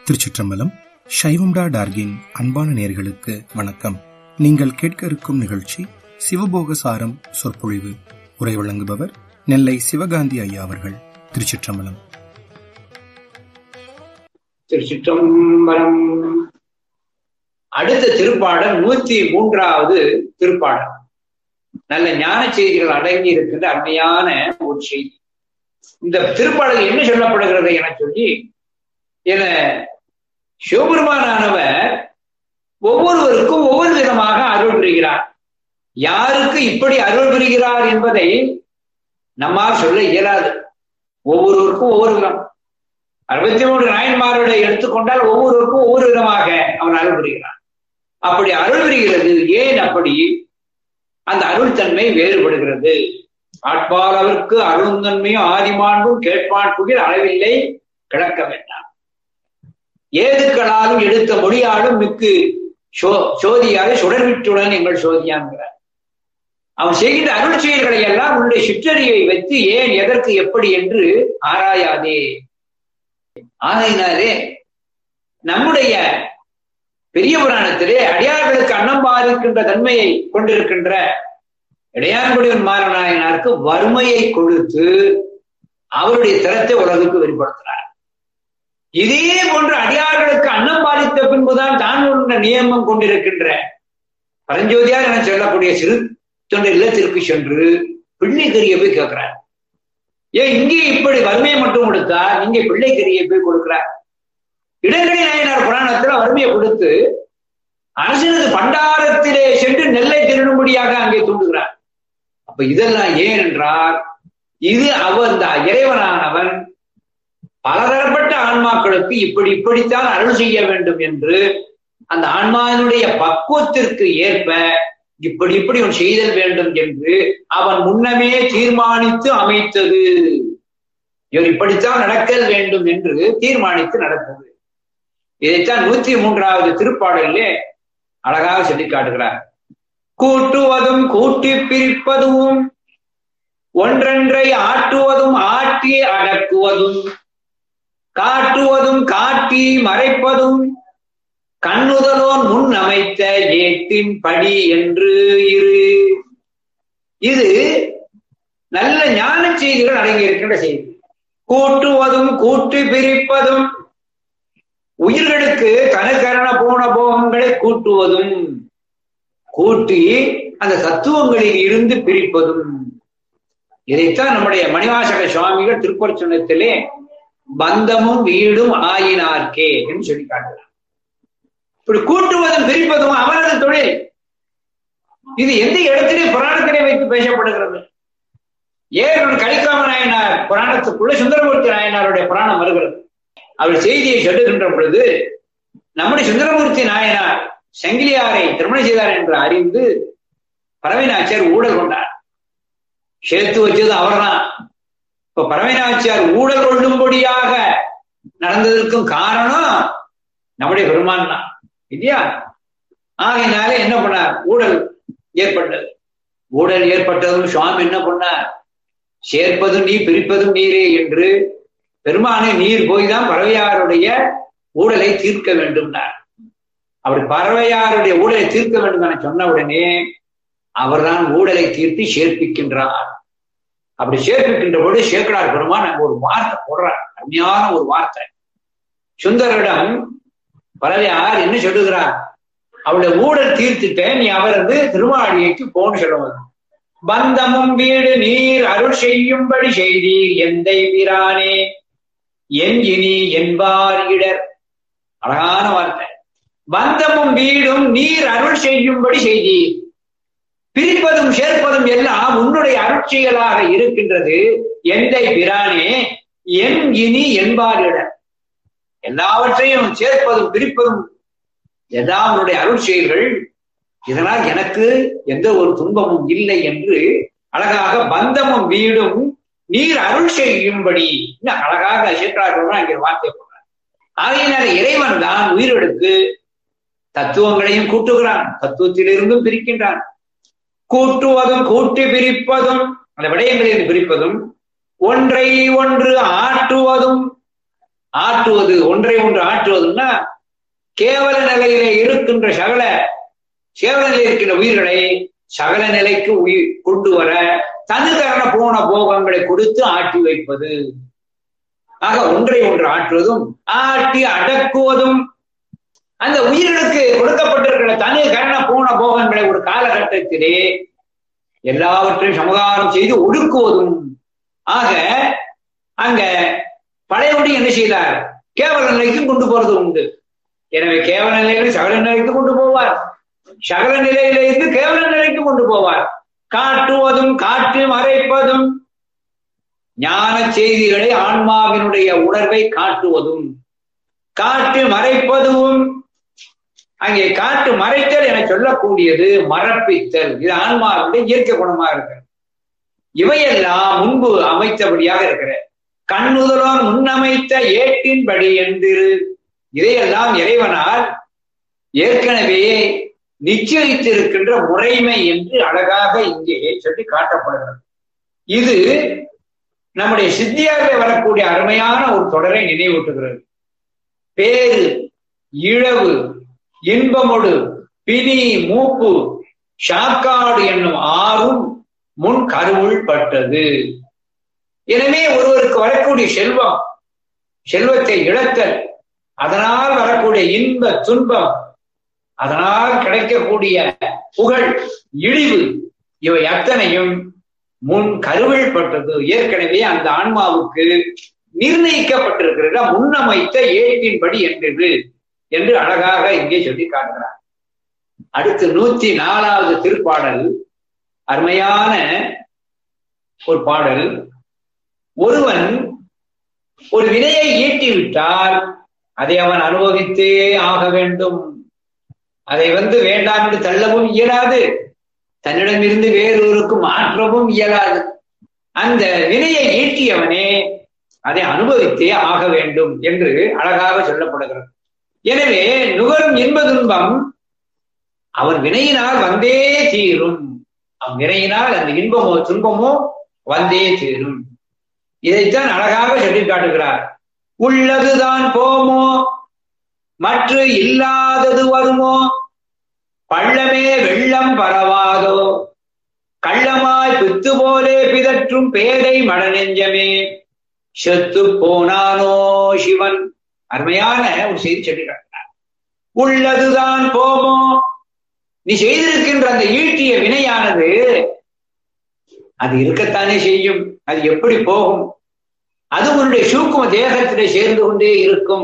திருச்சிற்றம்பலம் சைவம்டா டார்கின் அன்பான நேர்களுக்கு வணக்கம் நீங்கள் கேட்க இருக்கும் நிகழ்ச்சி சிவபோக சாரம் சொற்பொழிவு உரை வழங்குபவர் நெல்லை சிவகாந்தி ஐயா அவர்கள் திருச்சிற்றம்பலம் திருச்சிற்றம்பலம் அடுத்த திருப்பாடல் நூத்தி மூன்றாவது திருப்பாடல் நல்ல ஞான செய்திகள் அடங்கி இருக்கின்ற அருமையான ஒரு செய்தி இந்த திருப்பாடல் என்ன சொல்லப்படுகிறது என சொல்லி என சிவபெருமானவர் ஒவ்வொருவருக்கும் ஒவ்வொரு விதமாக அருள் புரிகிறார் யாருக்கு இப்படி அருள் புரிகிறார் என்பதை நம்மால் சொல்ல இயலாது ஒவ்வொருவருக்கும் ஒவ்வொரு விதம் அறுபத்தி மூன்று நாயன்மாரோட எடுத்துக்கொண்டால் ஒவ்வொருவருக்கும் ஒவ்வொரு விதமாக அவன் அருள் புரிகிறான் அப்படி அருள் புரிகிறது ஏன் அப்படி அந்த அருள் தன்மை வேறுபடுகிறது ஆட்பாளருக்கு அருந்தன்மையும் ஆதிமாண்டும் கேட்பான் புகில் அளவில்லை கிடக்க வேண்டாம் ஏதுக்களாலும் எடுத்த மொழியாலும் மிக்கு சோ சோதியாக சுடர்விட்டுடன் எங்கள் சோதியான்கிறார் அவன் செய்கின்ற அருள் செயல்களை எல்லாம் உன்னுடைய சிற்றறிவை வைத்து ஏன் எதற்கு எப்படி என்று ஆராயாதே ஆகையினாலே நம்முடைய பெரிய புராணத்திலே அடியார்களுக்கு அன்னம் பாதிக்கின்ற தன்மையை கொண்டிருக்கின்ற இடையான்குடியின் மாறநாயனாருக்கு வறுமையை கொடுத்து அவருடைய திறத்தை உலகுக்கு வெளிப்படுத்தினார் இதே போன்று அடியார்களுக்கு அன்னம் பாதித்த பின்புதான் தான் உள்ள நியமம் கொண்டிருக்கின்ற பரஞ்சோதியார் என சொல்லக்கூடிய சிறு தொண்டை இல்லத்திற்கு சென்று பிள்ளை கரிய போய் கேட்கிறார் ஏன் இங்கே இப்படி வறுமையை மட்டும் கொடுத்தா இங்கே பிள்ளை கரிய போய் கொடுக்கிறார் இடங்கடி நாயனார் புராணத்துல வறுமையை கொடுத்து அரசனது பண்டாரத்திலே சென்று நெல்லை திருடும்படியாக அங்கே தூண்டுகிறார் அப்ப இதெல்லாம் ஏன் என்றால் இது அவர் இந்த இறைவனானவன் பலதரப்பட்ட ஆன்மாக்களுக்கு இப்படி இப்படித்தான் அருள் செய்ய வேண்டும் என்று அந்த ஆன்மாவினுடைய பக்குவத்திற்கு ஏற்ப இப்படி இப்படி அவன் செய்தல் வேண்டும் என்று அவன் முன்னமே தீர்மானித்து அமைத்தது இவர் இப்படித்தான் நடக்கல் வேண்டும் என்று தீர்மானித்து நடத்தது இதைத்தான் நூத்தி மூன்றாவது திருப்பாடலிலே அழகாக சொல்லி காட்டுகிறார் கூட்டுவதும் கூட்டி பிரிப்பதும் ஒன்றென்றை ஆட்டுவதும் ஆட்டி அடக்குவதும் காட்டுவதும் காட்டி மறைப்பதும் கண்ணுதலோன் முன் அமைத்த ஏட்டின் படி என்று இரு இது நல்ல ஞான செய்திகள் அடங்கி இருக்கின்ற செய்தி கூட்டுவதும் கூட்டி பிரிப்பதும் உயிர்களுக்கு தனக்கரண போன போகங்களை கூட்டுவதும் கூட்டி அந்த தத்துவங்களில் இருந்து பிரிப்பதும் இதைத்தான் நம்முடைய மணிவாசக சுவாமிகள் திருப்பூர் சொன்னத்திலே பந்தமும் வீடும் ஆயினார்க்கே என்று சொல்லி காட்டுகிறார் இப்படி கூட்டுவதும் பிரிப்பதும் அவரது தொழில் இது எந்த இடத்திலே புராணத்திலே வைத்து பேசப்படுகிறது ஏன் கலிக்காம நாயனார் புராணத்துக்குள்ள சுந்தரமூர்த்தி நாயனாருடைய புராணம் வருகிறது அவர் செய்தியை சொல்லுகின்ற பொழுது நம்முடைய சுந்தரமூர்த்தி நாயனார் செங்கிலியாரை திருமணம் செய்தார் என்று அறிந்து பரவினாச்சியார் ஊழல் கொண்டார் சேர்த்து வச்சது அவர்தான் இப்ப பரவினாச்சியார் ஊழல் கொள்ளும்படியாக நடந்ததற்கும் காரணம் நம்முடைய பெருமான் தான் இல்லையா ஆகையினால என்ன பண்ணார் ஊழல் ஏற்பட்டது ஊழல் ஏற்பட்டதும் சுவாமி என்ன பண்ணார் சேர்ப்பதும் நீ பிரிப்பதும் நீரே என்று பெருமானை நீர் போய் தான் பறவையாருடைய ஊழலை தீர்க்க வேண்டும் அப்படி பறவையாருடைய ஊழலை தீர்க்க வேண்டும் என சொன்ன உடனே அவர்தான் ஊழலை தீர்த்து சேர்ப்பிக்கின்றார் அப்படி சேர்ப்பிக்கின்ற பொழுது சேக்கடார் பெருமான் அங்க ஒரு வார்த்தை போடுறார் அருமையான ஒரு வார்த்தை சுந்தரிடம் பறவையார் என்ன சொல்லுகிறார் அவளுடைய ஊழல் தீர்த்துட்டேன் நீ அவர் வந்து திருமாளிகைக்கு போன்னு சொல்லுவது பந்தமும் வீடு நீர் அருள் செய்யும்படி செய்தீர் எந்தை பிரானே எஞ்சினி என்பார் இடர் அழகான வார்த்தை பந்தமும் வீடும் நீர் அருள் செய்யும்படி செய்தீர் பிரிப்பதும் சேர்ப்பதும் எல்லாம் உன்னுடைய அருட்சிகளாக இருக்கின்றது எந்தை பிரானே என் இனி என்பார் இடர் எல்லாவற்றையும் சேர்ப்பதும் பிரிப்பதும் எல்லாம் உன்னுடைய அருள் செயல்கள் இதனால் எனக்கு எந்த ஒரு துன்பமும் இல்லை என்று அழகாக பந்தமும் வீடும் நீர் அருள் செய்யும்படி அழகாக சேற்றார்கள் அங்கே வார்த்தை போடுறார் ஆகையினால இறைவன் தான் உயிரெடுத்து தத்துவங்களையும் கூட்டுகிறான் தத்துவத்திலிருந்தும் பிரிக்கின்றான் கூட்டுவதும் கூட்டி பிரிப்பதும் அந்த விடயங்களில் பிரிப்பதும் ஒன்றை ஒன்று ஆட்டுவதும் ஆற்றுவது ஒன்றை ஒன்று ஆற்றுவதுன்னா கேவல நிலையில இருக்கின்ற சகல கேவல நிலையில் இருக்கின்ற உயிர்களை சகல நிலைக்கு உயிர் கொண்டு வர தனுகரண போன போகங்களை கொடுத்து ஆட்டி வைப்பது ஆக ஒன்றை ஒன்று ஆற்றுவதும் ஆட்டி அடக்குவதும் அந்த உயிர்களுக்கு கொடுக்கப்பட்டிருக்கிற தனி கரண போன போகங்களை ஒரு காலகட்டத்திலே எல்லாவற்றையும் சமகாரம் செய்து ஒடுக்குவதும் ஆக அங்க பழையபடி என்ன செய்தார் கேவல நிலைக்கும் கொண்டு போறது உண்டு எனவே கேவல நிலையில சகல நிலைக்கு கொண்டு போவார் சகல நிலையில இருந்து கேவல நிலைக்கு கொண்டு போவார் காட்டுவதும் காற்று மறைப்பதும் ஞான செய்திகளை ஆன்மாவினுடைய உணர்வை காட்டுவதும் காட்டு மறைப்பதும் அங்கே காட்டு மறைத்தல் என சொல்லக்கூடியது மரப்பித்தல் இது ஆன்மாவுடைய இயற்கை குணமா இருக்கு இவையெல்லாம் முன்பு அமைத்தபடியாக இருக்கிற கண்ணுதலம் முன்னமைத்த ஏட்டின்படி என்று இதையெல்லாம் இறைவனால் ஏற்கனவே நிச்சயித்திருக்கின்ற முறைமை என்று அழகாக இங்கே சொல்லி காட்டப்படுகிறது இது நம்முடைய சித்தியாக வரக்கூடிய அருமையான ஒரு தொடரை நினைவூட்டுகிறது பேரு இழவு இன்பமொடு பிணி மூப்பு ஷாக்காடு என்னும் ஆறும் முன் கருவுள் பட்டது எனவே ஒருவருக்கு வரக்கூடிய செல்வம் செல்வத்தை இழத்தல் அதனால் வரக்கூடிய இன்ப துன்பம் அதனால் கிடைக்கக்கூடிய புகழ் இழிவு இவை அத்தனையும் முன் கருவில் பட்டது ஏற்கனவே அந்த ஆன்மாவுக்கு நிர்ணயிக்கப்பட்டிருக்கிற முன்னமைத்த ஏற்றின்படி என்றது என்று அழகாக இங்கே சொல்லி காட்டுகிறார் அடுத்து நூத்தி நாலாவது திருப்பாடல் அருமையான ஒரு பாடல் ஒருவன் ஒரு வினையை ஈட்டிவிட்டால் அதை அவன் அனுபவித்தே ஆக வேண்டும் அதை வந்து வேண்டாம் என்று தள்ளவும் இயலாது தன்னிடமிருந்து வேறொருக்கு மாற்றவும் இயலாது அந்த வினையை ஈட்டியவனே அதை அனுபவித்தே ஆக வேண்டும் என்று அழகாக சொல்லப்படுகிறது எனவே நுகரும் இன்ப துன்பம் அவன் வினையினால் வந்தே தீரும் அவன் வினையினால் அந்த இன்பமோ துன்பமோ வந்தே தீரும் இதைத்தான் அழகாக சொல்லி காட்டுகிறார் உள்ளதுதான் போமோ மற்ற இல்லாதது வருமோ பள்ளமே வெள்ளம் பரவாதோ கள்ளமாய் பித்து போலே பிதற்றும் பேதை மடநெஞ்சமே செத்து போனானோ சிவன் அருமையான ஒரு செய்தி சொல்லி காட்டினார் உள்ளதுதான் போமோ நீ செய்திருக்கின்ற அந்த ஈட்டிய வினையானது அது இருக்கத்தானே செய்யும் அது எப்படி போகும் அது உன்னுடைய சூக்கும தேகத்திலே சேர்ந்து கொண்டே இருக்கும்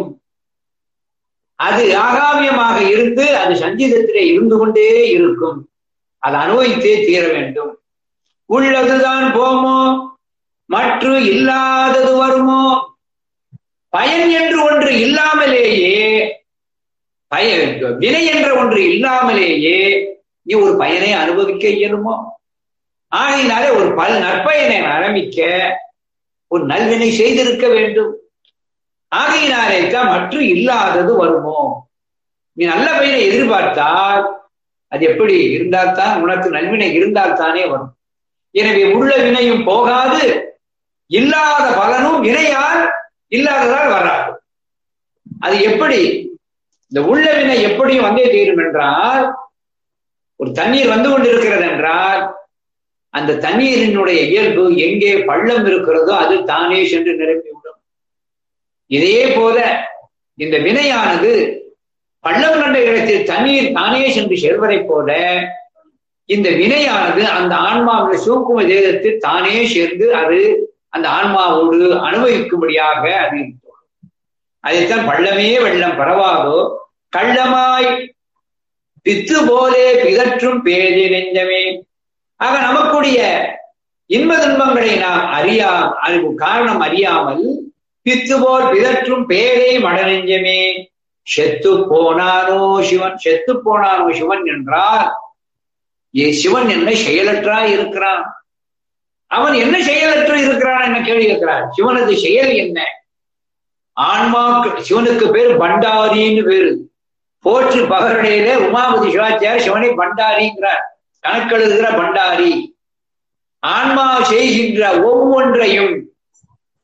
அது ஆகாமியமாக இருந்து அது சஞ்சீதத்திலே இருந்து கொண்டே இருக்கும் அது அனுபவித்தே தீர வேண்டும் உள்ளதுதான் போமோ மற்ற இல்லாதது வருமோ பயன் என்று ஒன்று இல்லாமலேயே பய வினை என்ற ஒன்று இல்லாமலேயே நீ ஒரு பயனை அனுபவிக்க இயலுமோ ஆகையினாலே ஒரு பல நற்பயனை ஆரம்பிக்க ஒரு நல்வினை செய்திருக்க வேண்டும் ஆகையினாலே தான் மற்ற இல்லாதது வருமோ நீ நல்ல பயனை எதிர்பார்த்தால் அது எப்படி இருந்தால்தான் உனக்கு நல்வினை இருந்தால் தானே வரும் எனவே உள்ள வினையும் போகாது இல்லாத பலனும் வினையால் இல்லாததால் வராது அது எப்படி இந்த உள்ள வினை எப்படியும் வந்தே தீரும் என்றால் ஒரு தண்ணீர் வந்து கொண்டிருக்கிறது என்றால் அந்த தண்ணீரினுடைய இயல்பு எங்கே பள்ளம் இருக்கிறதோ அது தானே சென்று நிரம்பிவிடும் இதே போல இந்த வினையானது பள்ளம் கண்ட இடத்தில் தண்ணீர் தானே சென்று செல்வதை போல இந்த வினையானது அந்த ஆன்மாவுடைய சூக்கும தேகத்தில் தானே சேர்ந்து அது அந்த ஆன்மாவோடு அனுபவிக்கும்படியாக அது அதைத்தான் பள்ளமே வெள்ளம் பரவாதோ கள்ளமாய் பித்து போலே பிதற்றும் பேதி நெஞ்சமே ஆக நமக்குடைய இன்ப துன்பங்களை நாம் அறியா அறிவு காரணம் அறியாமல் பித்து போல் பிதற்றும் பேரை மடநெஞ்சமே செத்து போனானோ சிவன் செத்து போனானோ சிவன் என்றால் ஏ சிவன் என்ன செயலற்றாய் இருக்கிறான் அவன் என்ன செயலற்று இருக்கிறான் என்ன கேள்வி கேட்கிறான் சிவனது செயல் என்ன ஆன்மாக்கு சிவனுக்கு பேர் பண்டாரின்னு பேரு போற்று பகரடையில உமாபதி சிவாச்சாரிய சிவனை பண்டாரிங்கிறார் கணக்கெழுதுகிற பண்டாரி ஆன்மா செய்கின்ற ஒவ்வொன்றையும்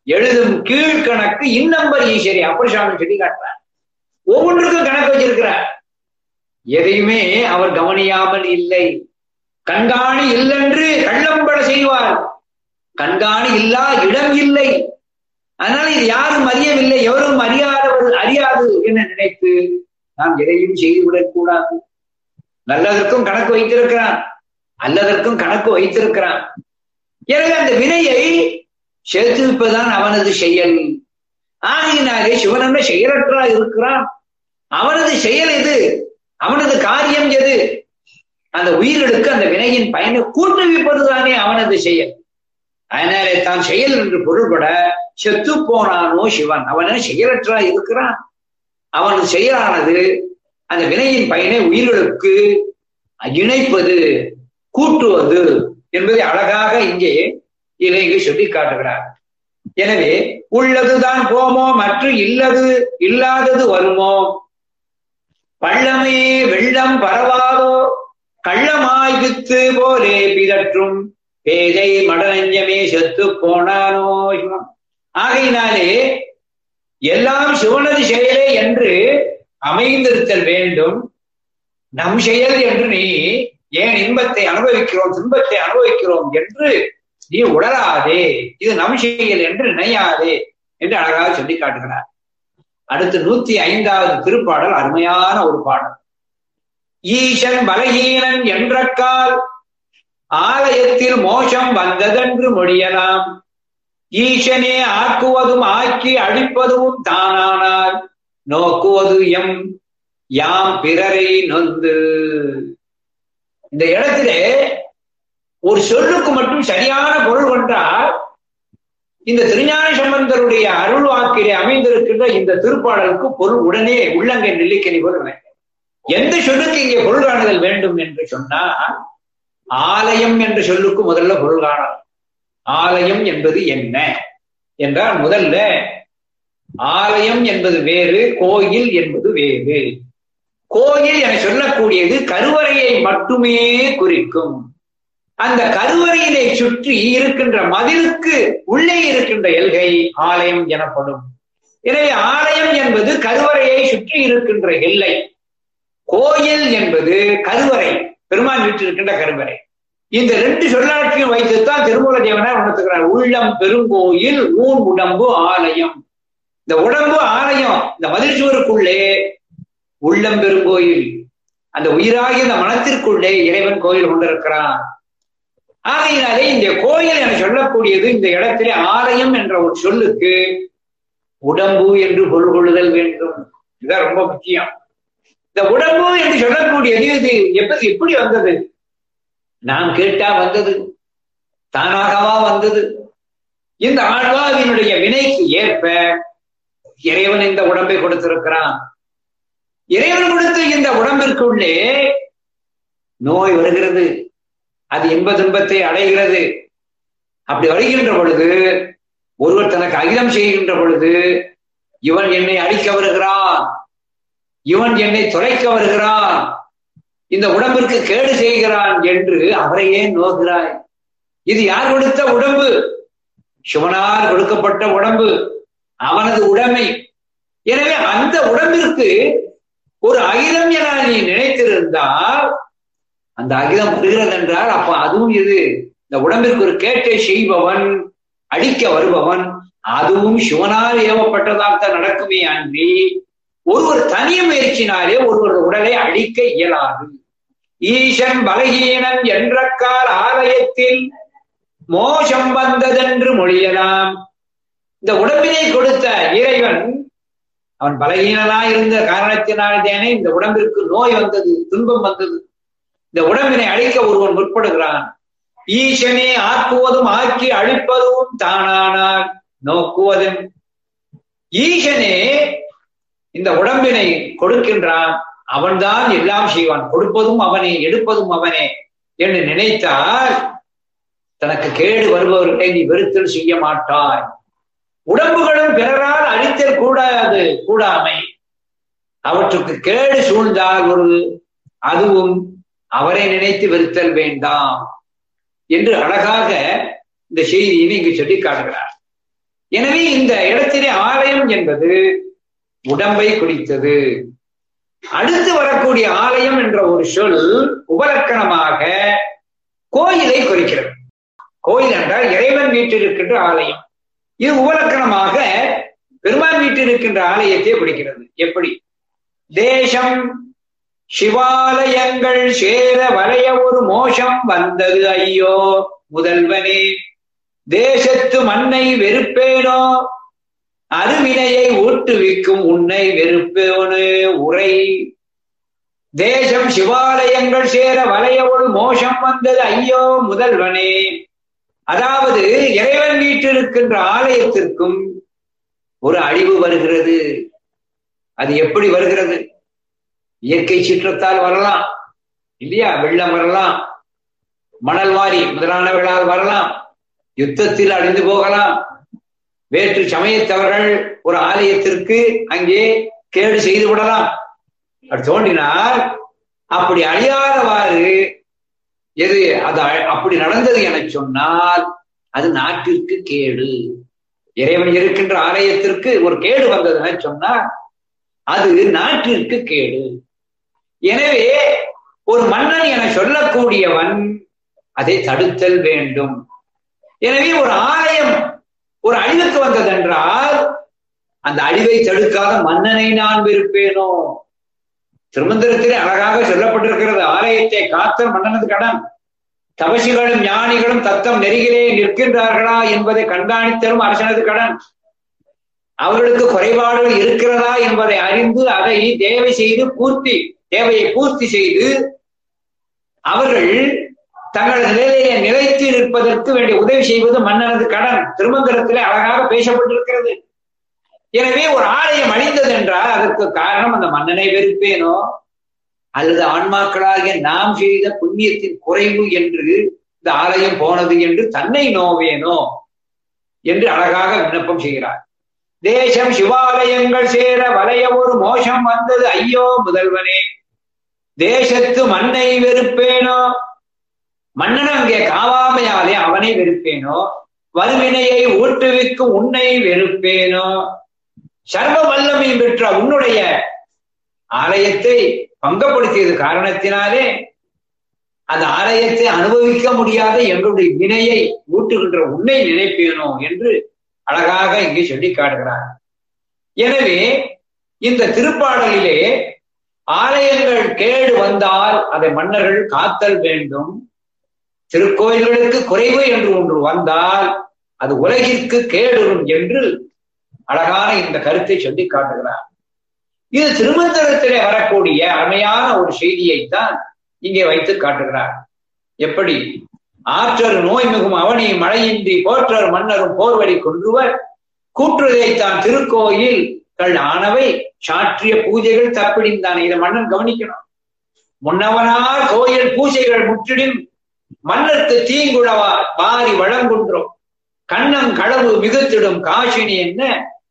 எழுதும் கீழ்கணக்கு இன்னம்பர் ஈஸ்வரி அப்பர் சுவாமி சொல்லி காட்டுறார் ஒவ்வொன்றுக்கும் கணக்கு வச்சிருக்கிறார் எதையுமே அவர் கவனியாமல் இல்லை கண்காணி இல்லென்று கள்ளம்பட செய்வார் கண்காணி இல்லா இடம் இல்லை அதனால இது யாரும் அறியவில்லை எவரும் அறியாதவர் அறியாது என நினைத்து நாம் எதையும் செய்துவிடக் கூடாது நல்லதற்கும் கணக்கு வைத்திருக்கிறான் அல்லதற்கும் கணக்கு வைத்திருக்கிறான் எனவே அந்த வினையை சேர்த்து வைப்பதுதான் அவனது செயல் ஆகையினாலே சிவனென்ன செயலற்றா இருக்கிறான் அவனது செயல் எது அவனது காரியம் எது அந்த உயிர்களுக்கு அந்த வினையின் பயனை கூட்டுவிப்பதுதானே அவனது செயல் அதனாலே தான் செயல் என்று பொருள்பட செத்து போனானோ சிவன் அவன செயலற்றா இருக்கிறான் அவனது செயலானது அந்த வினையின் பயனை உயிர்களுக்கு இணைப்பது கூட்டுவது என்பதை அழகாக இங்கே இங்கே சொல்லி காட்டுகிறார் எனவே உள்ளதுதான் போமோ மற்ற இல்லது இல்லாதது வருமோ பள்ளமே வெள்ளம் பரவாதோ கள்ளமாய் வித்து போலே பிதற்றும் பேதை மடநஞ்சமே செத்து போனானோ சிவம் ஆகையினாலே எல்லாம் சிவனது செயலே என்று அமைந்திருத்தல் வேண்டும் நம் செயல் என்று நீ ஏன் இன்பத்தை அனுபவிக்கிறோம் துன்பத்தை அனுபவிக்கிறோம் என்று நீ உணராதே இது நம் செயல் என்று நினையாதே என்று அழகாக சொல்லி காட்டுகிறார் அடுத்து நூத்தி ஐந்தாவது திருப்பாடல் அருமையான ஒரு பாடல் ஈசன் பலகீனன் என்ற கால் ஆலயத்தில் மோசம் வந்ததென்று மொழியலாம் ஈசனே ஆக்குவதும் ஆக்கி அழிப்பதும் தானானால் நோக்குவது எம் யாம் பிறரை நொந்து இந்த இடத்திலே ஒரு சொல்லுக்கு மட்டும் சரியான பொருள் கொண்டால் இந்த திருஞான சம்பந்தருடைய அருள் வாக்கிலே அமைந்திருக்கின்ற இந்த திருப்பாடலுக்கு பொருள் உடனே உள்ளங்கை நெல்லிக்கனி போல் எந்த சொல்லுக்கு இங்கே பொருள் காணுதல் வேண்டும் என்று சொன்னால் ஆலயம் என்ற சொல்லுக்கு முதல்ல பொருள் காணலாம் ஆலயம் என்பது என்ன என்றால் முதல்ல ஆலயம் என்பது வேறு கோயில் என்பது வேறு கோயில் என சொல்லக்கூடியது கருவறையை மட்டுமே குறிக்கும் அந்த கருவறையினை சுற்றி இருக்கின்ற மதிலுக்கு உள்ளே இருக்கின்ற எல்கை ஆலயம் எனப்படும் எனவே ஆலயம் என்பது கருவறையை சுற்றி இருக்கின்ற எல்லை கோயில் என்பது கருவறை பெருமான் வீட்டில் இருக்கின்ற கருவறை இந்த ரெண்டு சொல்லாட்சியும் வைத்துத்தான் திருமூல தேவனார் உணர்த்துக்கிறார் உள்ளம் பெருங்கோயில் ஊன் உடம்பு ஆலயம் இந்த உடம்பு ஆலயம் இந்த மதில் சுவருக்குள்ளே உள்ளம் பெருங்கோயில் அந்த உயிராகிய இந்த மனத்திற்குள்ளே இறைவன் கோயில் கொண்டிருக்கிறான் ஆகையினாலே இந்த கோயில் என சொல்லக்கூடியது இந்த இடத்திலே ஆலயம் என்ற ஒரு சொல்லுக்கு உடம்பு என்று பொருள் கொள்ளுதல் வேண்டும் இதுதான் ரொம்ப முக்கியம் இந்த உடம்பு என்று சொல்லக்கூடியது இது எப்படி எப்படி வந்தது நாம் கேட்டா வந்தது தானாகவா வந்தது இந்த ஆழ்வாவினுடைய வினைக்கு ஏற்ப இறைவன் இந்த உடம்பை கொடுத்திருக்கிறான் இறைவன் கொடுத்த இந்த உடம்பிற்குள்ளே நோய் வருகிறது அது இன்ப துன்பத்தை அடைகிறது அப்படி வருகின்ற பொழுது ஒருவர் தனக்கு அகிலம் செய்கின்ற பொழுது இவன் என்னை அடிக்க வருகிறான் இவன் என்னை தொலைக்க வருகிறான் இந்த உடம்பிற்கு கேடு செய்கிறான் என்று அவரையே நோகிறாய் இது யார் கொடுத்த உடம்பு சிவனால் கொடுக்கப்பட்ட உடம்பு அவனது உடைமை எனவே அந்த உடம்பிற்கு ஒரு அகிலம் என நீ நினைத்திருந்தால் அந்த அகிலம் வருகிறது என்றால் அப்ப அதுவும் இது இந்த உடம்பிற்கு ஒரு கேட்டை செய்பவன் அடிக்க வருபவன் அதுவும் சிவனால் ஏவப்பட்டதாகத்தான் நடக்குமே அன்றி ஒருவர் தனிய முயற்சினாலே ஒருவர் உடலை அழிக்க இயலாது ஈசன் பலகீனன் என்ற கால் ஆலயத்தில் மோசம் வந்ததென்று மொழியலாம் இந்த உடம்பினை கொடுத்த இறைவன் அவன் பலகீனனா இருந்த காரணத்தினால்தானே இந்த உடம்பிற்கு நோய் வந்தது துன்பம் வந்தது இந்த உடம்பினை அழிக்க ஒருவன் முற்படுகிறான் ஈசனே ஆக்குவதும் ஆக்கி அழிப்பதும் தானானால் நோக்குவதும் ஈசனே இந்த உடம்பினை கொடுக்கின்றான் அவன்தான் எல்லாம் செய்வான் கொடுப்பதும் அவனே எடுப்பதும் அவனே என்று நினைத்தால் தனக்கு கேடு வருபவர்களை நீ வெறுத்தல் செய்ய மாட்டாய் உடம்புகளும் பிறரால் அழித்தல் கூடாது கூடாமை அவற்றுக்கு கேடு சூழ்ந்தால் ஒரு அதுவும் அவரை நினைத்து வெறுத்தல் வேண்டாம் என்று அழகாக இந்த செய்தியை இங்கு சொல்லி காட்டுகிறார் எனவே இந்த இடத்திலே ஆலயம் என்பது உடம்பை குறித்தது அடுத்து வரக்கூடிய ஆலயம் என்ற ஒரு சொல் உபலக்கணமாக கோயிலை குறிக்கிறது கோயில் என்றால் இறைவன் வீட்டில் இருக்கின்ற ஆலயம் இது உபலக்கணமாக பெருமான் வீட்டில் இருக்கின்ற ஆலயத்தை குறிக்கிறது எப்படி தேசம் சிவாலயங்கள் சேர வரைய ஒரு மோசம் வந்தது ஐயோ முதல்வனே தேசத்து மண்ணை வெறுப்பேனோ அருவினையை ஊட்டுவிக்கும் உன்னை வெறுப்பேனு உரை தேசம் சிவாலயங்கள் சேர வளைய ஒரு மோசம் வந்தது ஐயோ முதல்வனே அதாவது இறைவன் வீட்டிருக்கின்ற ஆலயத்திற்கும் ஒரு அழிவு வருகிறது அது எப்படி வருகிறது இயற்கை சீற்றத்தால் வரலாம் இல்லையா வெள்ளம் வரலாம் மணல் வாரி முதலானவர்களால் வரலாம் யுத்தத்தில் அழிந்து போகலாம் வேற்று சமயத்தவர்கள் ஒரு ஆலயத்திற்கு அங்கே கேடு செய்து விடலாம் அப்படி தோன்றினால் அப்படி அழியாதவாறு எது அது அப்படி நடந்தது என சொன்னால் அது நாட்டிற்கு கேடு இறைவன் இருக்கின்ற ஆலயத்திற்கு ஒரு கேடு வந்தது என சொன்னால் அது நாட்டிற்கு கேடு எனவே ஒரு மன்னன் என சொல்லக்கூடியவன் அதை தடுத்தல் வேண்டும் எனவே ஒரு ஆலயம் ஒரு அழிவுக்கு வந்ததென்றால் அந்த அழிவை தடுக்காத மன்னனை நான் விருப்பேனோ திருமந்திரத்திலே அழகாக சொல்லப்பட்டிருக்கிறது ஆலயத்தை காத்தல் மன்னனது கடன் தபசிகளும் ஞானிகளும் தத்தம் நெருகிலே நிற்கின்றார்களா என்பதை கண்காணித்தலும் அரசனது கடன் அவர்களுக்கு குறைபாடுகள் இருக்கிறதா என்பதை அறிந்து அதை தேவை செய்து பூர்த்தி தேவையை பூர்த்தி செய்து அவர்கள் தங்களது நிலையை நிலைத்து இருப்பதற்கு வேண்டிய உதவி செய்வது மன்னனது கடன் திருமந்திரத்திலே அழகாக பேசப்பட்டிருக்கிறது எனவே ஒரு ஆலயம் அழிந்தது என்றால் அதற்கு காரணம் அந்த மன்னனை வெறுப்பேனோ அல்லது ஆன்மாக்களாகிய நாம் செய்த புண்ணியத்தின் குறைவு என்று இந்த ஆலயம் போனது என்று தன்னை நோவேனோ என்று அழகாக விண்ணப்பம் செய்கிறார் தேசம் சிவாலயங்கள் சேர வளைய ஒரு மோசம் வந்தது ஐயோ முதல்வனே தேசத்து மண்ணை வெறுப்பேனோ மன்னன் அங்கே காவாமையாலே அவனை வெறுப்பேனோ வறுவினையை ஊட்டுவிக்கும் உன்னை வெறுப்பேனோ சர்வ வல்லமை பெற்ற உன்னுடைய ஆலயத்தை பங்கப்படுத்தியது காரணத்தினாலே அந்த ஆலயத்தை அனுபவிக்க முடியாத எங்களுடைய வினையை ஊட்டுகின்ற உன்னை நினைப்பேனோ என்று அழகாக இங்கே சொல்லி காட்டுகிறார் எனவே இந்த திருப்பாடலிலே ஆலயங்கள் கேடு வந்தால் அதை மன்னர்கள் காத்தல் வேண்டும் திருக்கோயில்களுக்கு குறைவு என்று ஒன்று வந்தால் அது உலகிற்கு கேடுறும் என்று அழகான இந்த கருத்தை சொல்லி காட்டுகிறார் இது திருமந்திரத்திலே வரக்கூடிய அருமையான ஒரு செய்தியைத்தான் இங்கே வைத்து காட்டுகிறார் எப்படி ஆற்றர் நோய் மிகும் அவனி மழையின்றி போற்றர் மன்னரும் போர்வழி கொன்றுவர் கூற்றுதைத்தான் திருக்கோயில் கள் ஆனவை சாற்றிய பூஜைகள் தப்பிடிந்தான் இதை மன்னன் கவனிக்கணும் முன்னவனால் கோயில் பூஜைகள் முற்றிடும் மன்னருக்கு தீங்குழவா பாரி வளங்குன்றோம் கண்ணம் களவு மிகுத்திடும் காசினி என்ன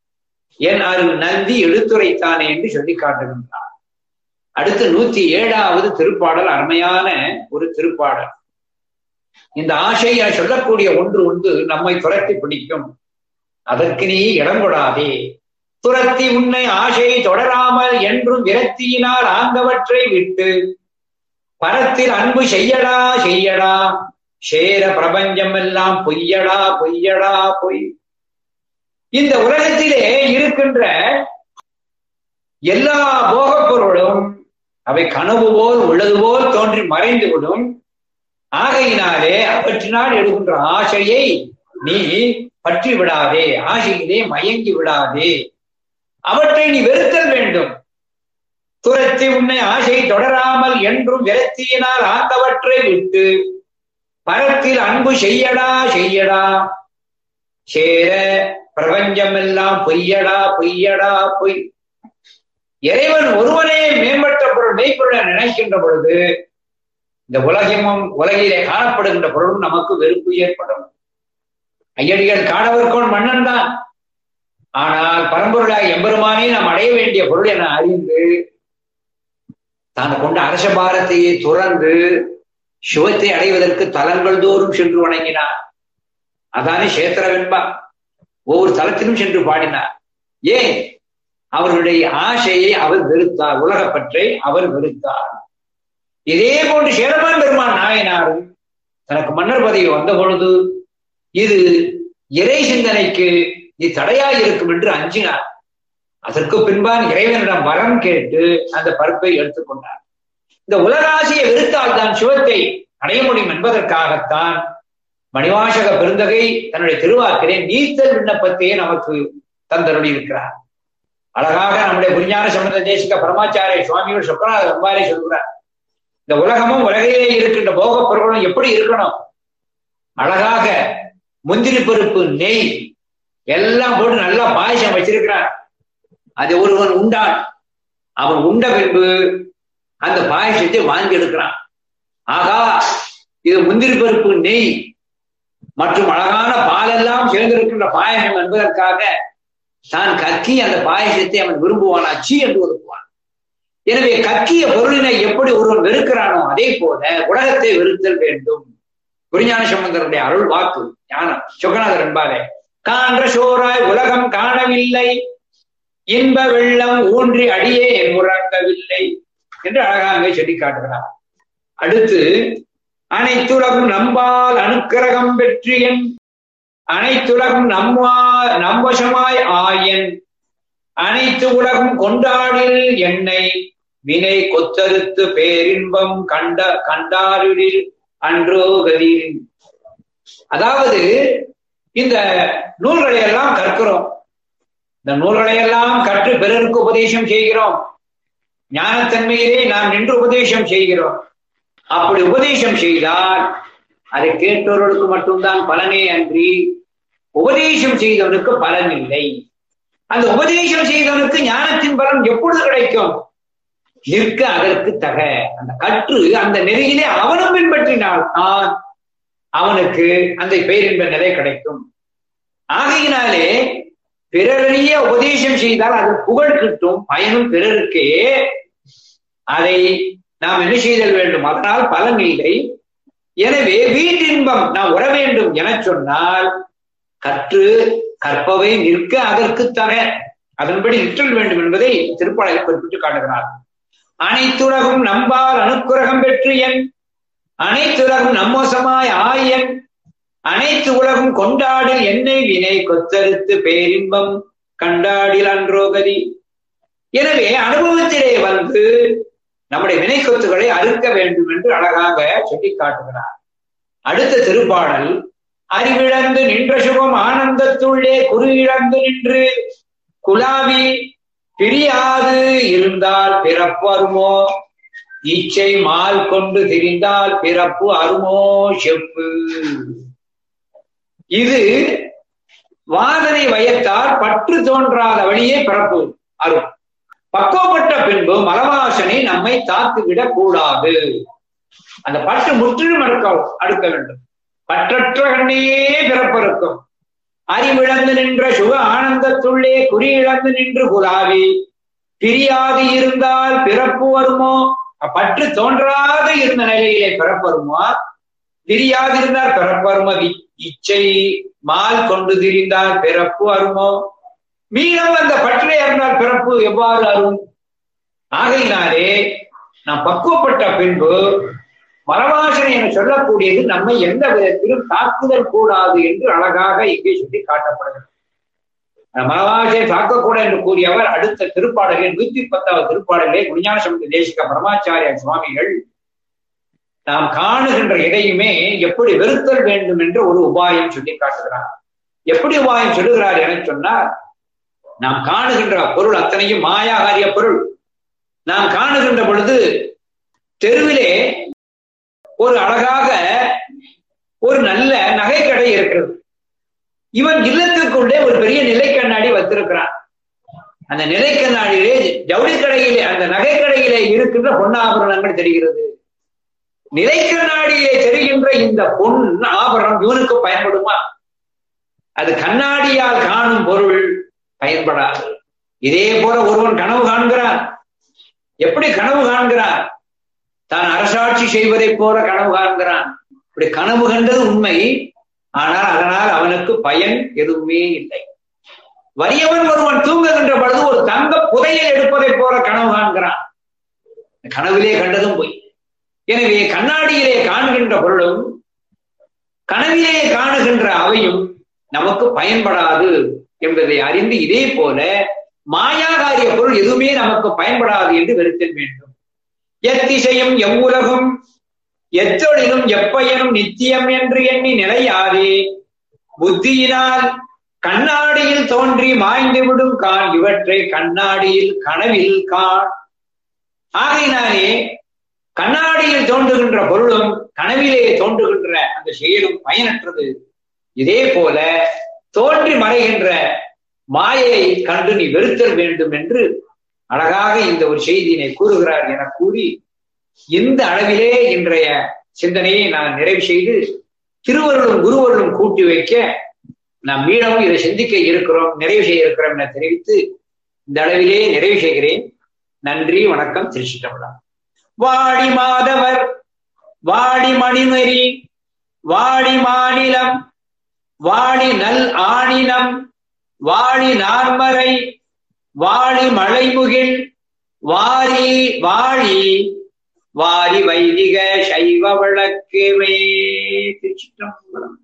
என் அருள் நந்தி எடுத்துரைத்தானே என்று சொல்லி காட்டுகின்றார் அடுத்து நூத்தி ஏழாவது திருப்பாடல் அருமையான ஒரு திருப்பாடல் இந்த ஆசை என சொல்லக்கூடிய ஒன்று உண்டு நம்மை துரத்தி பிடிக்கும் அதற்கு நீ இடம் கொடாதே துரத்தி உன்னை ஆசை தொடராமல் என்றும் விரக்தியினால் ஆங்கவற்றை விட்டு பரத்தில் அன்பு செய்யடா செய்யடா சேர பிரபஞ்சம் எல்லாம் பொய்யடா பொய்யடா பொய் இந்த உலகத்திலே இருக்கின்ற எல்லா போகப் பொருளும் அவை கனவு போல் உள்ளது போல் தோன்றி மறைந்துவிடும் ஆகையினாலே அவற்றினால் எடுக்கின்ற ஆசையை நீ பற்றி விடாதே ஆசையிலே மயங்கி விடாதே அவற்றை நீ வெறுத்தல் வேண்டும் துரத்தி உன்னை ஆசை தொடராமல் என்றும் விரத்தியினால் ஆந்தவற்றை விட்டு பரத்தில் அன்பு செய்யடா செய்யடா சேர பிரபஞ்சம் எல்லாம் பொய்யடா பொய்யடா பொய் இறைவன் ஒருவனே மேம்பட்ட பொருள் மெய்ப்பொருளை நினைக்கின்ற பொழுது இந்த உலகமும் உலகிலே காணப்படுகின்ற பொருளும் நமக்கு வெறுப்பு ஏற்படும் ஐயடிகள் காணவர்கோன் மன்னன் தான் ஆனால் பரம்பொருளாக எம்பெருமானே நாம் அடைய வேண்டிய பொருள் என அறிந்து தான் கொண்ட அரச பாரத்தையே துறந்து சிவத்தை அடைவதற்கு தலங்கள் தோறும் சென்று வணங்கினார் அதானே சேத்திர வெண்பா ஒவ்வொரு தளத்திலும் சென்று பாடினார் ஏன் அவர்களுடைய ஆசையை அவர் வெறுத்தார் உலகப்பற்றை அவர் வெறுத்தார் இதே போன்று சேரமான் பெருமான் நாயனாரும் தனக்கு மன்னர் பதவி வந்த பொழுது இது இறை சிந்தனைக்கு இது தடையாக இருக்கும் என்று அஞ்சினார் அதற்கு பின்பான் இறைவனிடம் வரம் கேட்டு அந்த பருப்பை எடுத்துக்கொண்டார் இந்த உலகாசியை வெறுத்தால் தான் சிவத்தை அடைய முடியும் என்பதற்காகத்தான் மணிவாசக பெருந்தகை தன்னுடைய திருவாக்கிலே நீத்தல் விண்ணப்பத்தையே நமக்கு தந்தருளி இருக்கிறார் அழகாக நம்முடைய புரிஞான சம்பந்த தேசிக பரமாச்சாரிய சுவாமிகள் சொக்கநாத அம்பாரே சொல்கிறார் இந்த உலகமும் உலகையிலே இருக்கின்ற போக பொருளும் எப்படி இருக்கணும் அழகாக முந்திரி பருப்பு நெய் எல்லாம் போட்டு நல்லா பாயசம் வச்சிருக்கிறார் அது ஒருவன் உண்டான் அவன் உண்ட பின்பு அந்த பாயசத்தை வாங்கி எடுக்கிறான் ஆகா இது முந்திரி பருப்பு நெய் மற்றும் அழகான பாலெல்லாம் சேர்ந்திருக்கின்ற பாயசம் என்பதற்காக தான் கக்கி அந்த பாயசத்தை அவன் விரும்புவான் அச்சி என்று ஒதுக்குவான் எனவே கக்கிய பொருளினை எப்படி ஒருவன் வெறுக்கிறானோ அதே போல உலகத்தை வெறுத்தல் வேண்டும் குருஞான சம்பந்தருடைய அருள் வாக்கு ஞானம் சொகநாதர் என்பாரே காண்ற சோராய் உலகம் காணவில்லை இன்ப வெள்ளம் ஊன்றி அடியே முறங்கவில்லை என்று அழகாக சொல்லி காட்டுகிறார் அடுத்து அனைத்துலகும் நம்பால் அனுக்கிரகம் பெற்றியன் அனைத்துலகும் நம்மா நம்பசமாய் ஆயன் அனைத்து உலகம் கொண்டாடில் என்னை வினை கொத்தறுத்து பேரின்பம் கண்ட கண்டாரில் அன்றோ கதியில் அதாவது இந்த நூல்களை எல்லாம் கற்கிறோம் இந்த நூல்களை எல்லாம் கற்று பிறருக்கு உபதேசம் செய்கிறோம் ஞானத்தன்மையிலே நாம் நின்று உபதேசம் செய்கிறோம் அப்படி உபதேசம் செய்தால் அதை கேட்டவர்களுக்கு மட்டும்தான் பலனே அன்றி உபதேசம் செய்தவனுக்கு பலன் இல்லை அந்த உபதேசம் செய்தவனுக்கு ஞானத்தின் பலன் எப்பொழுது கிடைக்கும் நிற்க அதற்கு தக அந்த கற்று அந்த நெறியிலே அவனும் பின்பற்றினால் தான் அவனுக்கு அந்த பேரின்ப நிலை கிடைக்கும் ஆகையினாலே பிறரறிய உபதேசம் செய்தால் அது புகழ் கிட்டும் பயனும் பிறருக்கே அதை நாம் என்ன செய்தல் வேண்டும் அதனால் பலன் இல்லை எனவே வீட்டின்பம் நாம் உற வேண்டும் என சொன்னால் கற்று கற்பவை நிற்க அதற்கு தர அதன்படி நிற்றல் வேண்டும் என்பதை திருப்பாளையில் குறிப்பிட்டு காட்டுகிறார் அனைத்துலகும் நம்பால் அணுக்குரகம் பெற்று என் அனைத்துலகும் நம்மோசமாய் ஆயன் அனைத்து உலகும் கொண்டாடில் என்னை வினை கொத்தறுத்து பேரின்பம் கண்டாடில் அன்றோகதி எனவே அனுபவத்திலே வந்து நம்முடைய வினை கொத்துகளை அறுக்க வேண்டும் என்று அழகாக சொல்லி காட்டுகிறார் அடுத்த திருப்பாடல் அறிவிழந்து நின்ற சுகம் ஆனந்தத்துள்ளே குறி இழந்து நின்று குலாவி பிரியாது இருந்தால் பிறப்பு அருமோ இச்சை மால் கொண்டு திரிந்தால் பிறப்பு அருமோ செப்பு இது வாதனை வயத்தால் பற்று தோன்றாத வழியே பிறப்பு அரும் பக்குவப்பட்ட பின்பு மலவாசனை நம்மை தாக்குவிடக் கூடாது அந்த பற்று முற்றிலும் அடுக்க அடுக்க வேண்டும் பற்றற்ற கண்ணே பிறப்பிருக்கும் அறிவிழந்து நின்ற சுக ஆனந்தத்துள்ளே குறி இழந்து நின்று குலாவி பிரியாது இருந்தால் பிறப்பு வருமோ பற்று தோன்றாத இருந்த நிலையிலே பிறப்பு வருமோ பிரியாது இருந்தால் பிறப்பு வருமோ இச்சை மால் கொண்டு திரிந்தால் பிறப்பு வருமோ மீண்டும் அந்த பற்றிலே இருந்தால் பிறப்பு எவ்வாறு அரும் ஆகையினாலே நாம் பக்குவப்பட்ட பின்பு மரவாசனை என சொல்லக்கூடியது நம்மை எந்த விதத்திலும் தாக்குதல் கூடாது என்று அழகாக இங்கே சொல்லி காட்டப்படுகிறது மரவாசனை தாக்கக்கூடாது என்று கூறியவர் அடுத்த திருப்பாடலில் நூத்தி பத்தாவது திருப்பாடலே குஞ்ஞான சம்பந்த தேசிக பரமாச்சாரிய சுவாமிகள் நாம் காணுகின்ற எதையுமே எப்படி வெறுத்தல் வேண்டும் என்று ஒரு உபாயம் சொல்லி காட்டுகிறார் எப்படி உபாயம் சொல்லுகிறார் என சொன்னார் நாம் காணுகின்ற பொருள் அத்தனையும் மாயாகாரிய பொருள் நாம் காணுகின்ற பொழுது தெருவிலே ஒரு அழகாக ஒரு நல்ல நகைக்கடை இருக்கிறது இவன் இல்லத்துக்குள்ளே ஒரு பெரிய நிலை கண்ணாடி வைத்திருக்கிறான் அந்த நிலை கண்ணாடியிலே ஜவுளி கடையிலே அந்த நகை கடையிலே இருக்கின்ற பொன்னாபரணங்கள் தெரிகிறது நிலை கண்ணாடியிலே தெரிகின்ற இந்த பொன் ஆபரணம் இவனுக்கு பயன்படுமா அது கண்ணாடியால் காணும் பொருள் பயன்படாது இதே போல ஒருவன் கனவு காண்கிறான் எப்படி கனவு காண்கிறான் தான் அரசாட்சி செய்வதைப் போல கனவு காண்கிறான் இப்படி கனவு கண்டது உண்மை ஆனால் அதனால் அவனுக்கு பயன் எதுவுமே இல்லை வறியவன் ஒருவன் தூங்குகின்ற பொழுது ஒரு தங்க புதையல் எடுப்பதை போல கனவு காண்கிறான் கனவிலே கண்டதும் போய் எனவே கண்ணாடியிலே காண்கின்ற பொருளும் கனவிலே காணுகின்ற அவையும் நமக்கு பயன்படாது என்பதை அறிந்து இதே போல மாயாகாரிய பொருள் எதுவுமே நமக்கு பயன்படாது என்று வெறுத்தல் வேண்டும் எத்திசையும் எவ்வுலகும் எத்தொழிலும் எப்பயனும் நித்தியம் என்று எண்ணி நிலையாதே புத்தியினால் கண்ணாடியில் தோன்றி மாய்ந்து விடும் கான் இவற்றை கண்ணாடியில் கனவில் கான் ஆகையினாலே கண்ணாடியில் தோன்றுகின்ற பொருளும் கனவிலே தோன்றுகின்ற அந்த செயலும் பயனற்றது இதே போல தோன்றி மறைகின்ற மாயையை கண்டு நீ வெறுத்தல் வேண்டும் என்று அழகாக இந்த ஒரு செய்தியினை கூறுகிறார் என கூறி இந்த அளவிலே இன்றைய சிந்தனையை நான் நிறைவு செய்து திருவருளும் குருவருளும் கூட்டி வைக்க நாம் மீளவும் இதை சிந்திக்க இருக்கிறோம் நிறைவு செய்ய இருக்கிறோம் என தெரிவித்து இந்த அளவிலே நிறைவு செய்கிறேன் நன்றி வணக்கம் திருச்சிட்டம்பலம் வாடி மாதவர் வாடி மணிநெறி வாடி மாநிலம் வாடி நல் ஆணினம் வாழி நார்மறை வாழி மலைமுகில் வாரி வாழி வாரி வைதிக சைவ வழக்கே திருச்சிட்டம்பலம்